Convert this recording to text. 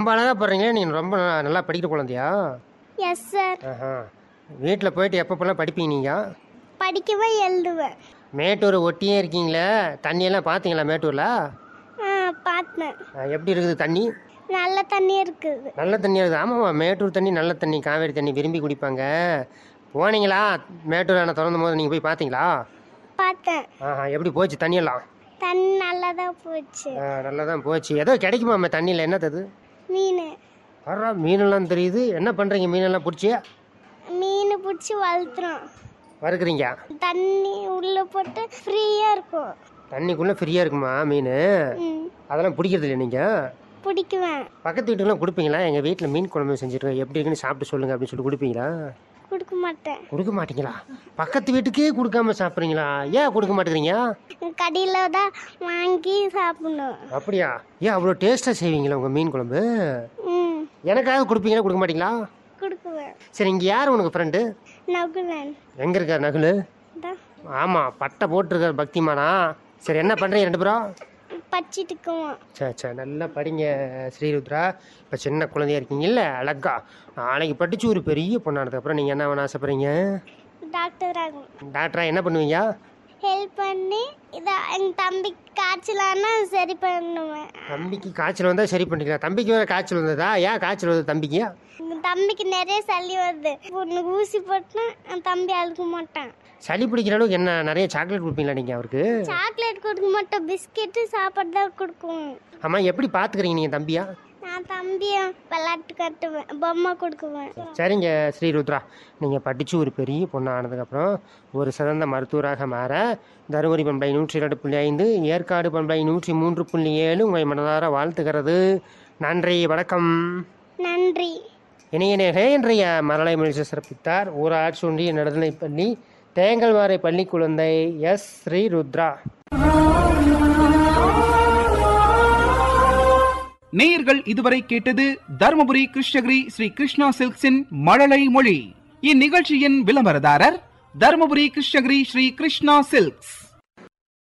ரொம்ப அழகாக படுறீங்க நீங்கள் ரொம்ப நல்லா- நல்லா படிக்கிற குழந்தையா எஸ் சார் ஆஹா வீட்டில் போயிட்டு எப்பப்பெல்லாம் படிப்பீங்க நீங்கள் படிக்கவே எழுதுவேன் மேட்டூர் ஒட்டியே இருக்கீங்களே தண்ணியெல்லாம் பார்த்தீங்களா மேட்டூரில் ஆ பார்த்தேன் எப்படி இருக்குது தண்ணி நல்ல தண்ணி இருக்குது நல்ல தண்ணியாக இருக்குது ஆமாம்மா மேட்டூர் தண்ணி நல்ல தண்ணி காவேரி தண்ணி விரும்பி குடிப்பாங்க போனீங்களா மேட்டூர் அணை திறந்தும் போது நீங்கள் போய் பார்த்தீங்களா பார்த்தேன் ஆஹா எப்படி போச்சு தண்ணியெல்லாம் தண்ணி நல்லா தான் போச்சு ஆ, நல்லா தான் போச்சு ஏதோ கிடைக்குமா தண்ணியில் என்ன தது மீன் வர்றா மீனெல்லாம் தெரியுது என்ன பண்ணுறீங்க மீனெல்லாம் பிடிச்சி மீன் பிடிச்சி வளர்த்துறோம் வறுக்குறீங்க தண்ணி உள்ளே போட்டு ஃப்ரீயாக இருக்கும் தண்ணிக்குள்ளே ஃப்ரீயாக இருக்குமா மீன் ம் அதெல்லாம் பிடிக்கிறது இல்லை நீங்கள் பிடிக்குவேன் பக்கத்து வீட்டுக்கெல்லாம் கொடுப்பீங்களா எங்கள் வீட்டில் மீன் குழம்பு செஞ்சுருக்கோம் எப்படி இருக்குன்னு சாப்பிட்டு சொல்லுங்க அப்படின்னு சொல்லி கொடுப்பீங்களா கொடுக்க மாட்டேன் கொடுக்க மாட்டீங்களா பக்கத்து வீட்டுக்கே கொடுக்காம சாப்பிட்றீங்களா ஏன் கொடுக்க மாட்டேங்கிறீங்க கடையில் தான் வாங்கி சாப்பிடணும் அப்படியா ஏன் அவ்வளோ டேஸ்ட்டாக செய்வீங்களா உங்கள் மீன் குழம்பு ம் எனக்காவது கொடுப்பீங்களா கொடுக்க மாட்டீங்களா கொடுக்குவேன் சரி இங்கே யார் உனக்கு ஃப்ரெண்டு நகுலன் எங்கே இருக்கார் நகுலு தான் ஆமாம் பட்டை போட்டிருக்கார் பக்திமானா சரி என்ன பண்ணுறீங்க ரெண்டு பேரும் பச்சிட்டுக்குவோம் சரி சரி நல்லா படிங்க ஸ்ரீருத்ரா இப்போ சின்ன குழந்தையா இருக்கீங்கல்ல அழகா நாளைக்கு படித்து ஒரு பெரிய பொண்ணானதுக்கப்புறம் நீங்கள் என்ன வேணும் ஆசைப்படுறீங்க டாக்டர் ஆகும் டாக்டரா என்ன பண்ணுவீங்க ஹெல்ப் பண்ணி இதை எங்கள் தம்பிக்கு காய்ச்சலானா சரி பண்ணுவேன் தம்பிக்கு காய்ச்சல் வந்தால் சரி பண்ணிக்கலாம் தம்பிக்கு வேறு காய்ச்சல் வந்ததா ஏன் காய்ச்சல் வந்தது தம்பிக்கு எங்கள் தம்பிக்கு நிறைய சளி வருது உனக்கு ஊசி போட்டுனா என் தம்பி அழுக மாட்டான் சளி பிடிக்கிற அளவுக்கு என்ன நிறைய சாக்லேட் கொடுப்பீங்களா நீங்கள் அவருக்கு சாக்லேட் கொடுக்க மாட்டோம் பிஸ்கெட்டு சாப்பாடு தான் கொடுக்குவோம் ஆமாம் எப்படி பார்த்துக்கிறீங்க நீங்கள் தம்பியா நான் தம்பியை விளையாட்டு கட்டுவேன் பொம்மை கொடுக்குவேன் சரிங்க ஸ்ரீருத்ரா நீங்கள் படித்து ஒரு பெரிய பொண்ணு ஆனதுக்கப்புறம் ஒரு சிறந்த மருத்துவராக மாற தருமபுரி பண்பை நூற்றி இரண்டு புள்ளி ஐந்து ஏற்காடு பண்பை நூற்றி மூன்று புள்ளி ஏழு உங்களை மனதார வாழ்த்துகிறது நன்றி வணக்கம் நன்றி இணையநேகே இன்றைய மரலை மொழி சிறப்பித்தார் ஊராட்சி ஒன்றிய நடுநிலைப்பள்ளி தேங்கல்வாரை பள்ளி குழந்தை எஸ் ஸ்ரீருத்ரா நேயர்கள் இதுவரை கேட்டது தருமபுரி கிருஷ்ணகிரி ஸ்ரீ கிருஷ்ணா சில்க்ஸின் மழலை மொழி இந்நிகழ்ச்சியின் விளம்பரதாரர் தருமபுரி கிருஷ்ணகிரி ஸ்ரீ கிருஷ்ணா சில்க்ஸ்